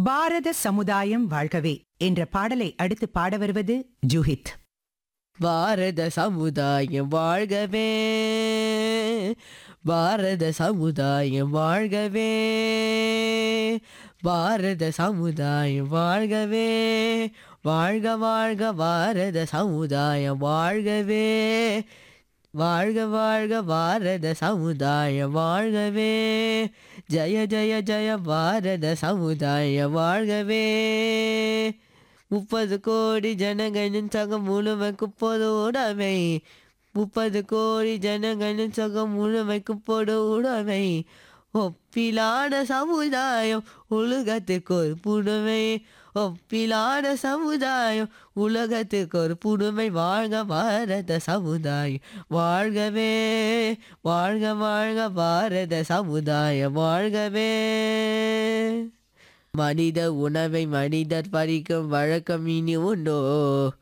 பாரத சமுதாயம் வாழ்கவே என்ற பாடலை அடுத்து பாட வருவது ஜூஹித் பாரத சமுதாயம் வாழ்கவே பாரத சமுதாயம் வாழ்கவே பாரத சமுதாயம் வாழ்கவே வாழ்க வாழ்க பாரத சமுதாயம் வாழ்கவே வாழ்க வாழ்க பாரத சமுதாயம் வாழ்கவே ஜய ஜய ஜய பாரத சமுதாயம் வாழ்கவே முப்பது கோடி ஜனங்களின் சகம் முழுமைக்கு பொது உடைமை முப்பது கோடி ஜனங்களின் சகம் முழுமைக்கு பொது உடைமை ஒப்பிலான சமுதாயம் உலகத்துக்கு ஒரு புதுமை ஒப்பிலான சமுதாயம் உலகத்துக்கு ஒரு புதுமை வாழ்க பாரத சமுதாயம் வாழ்கவே வாழ்க வாழ்க பாரத சமுதாயம் வாழ்கவே மனித உணவை மனிதர் பறிக்கும் வழக்கம் இனி உண்டோ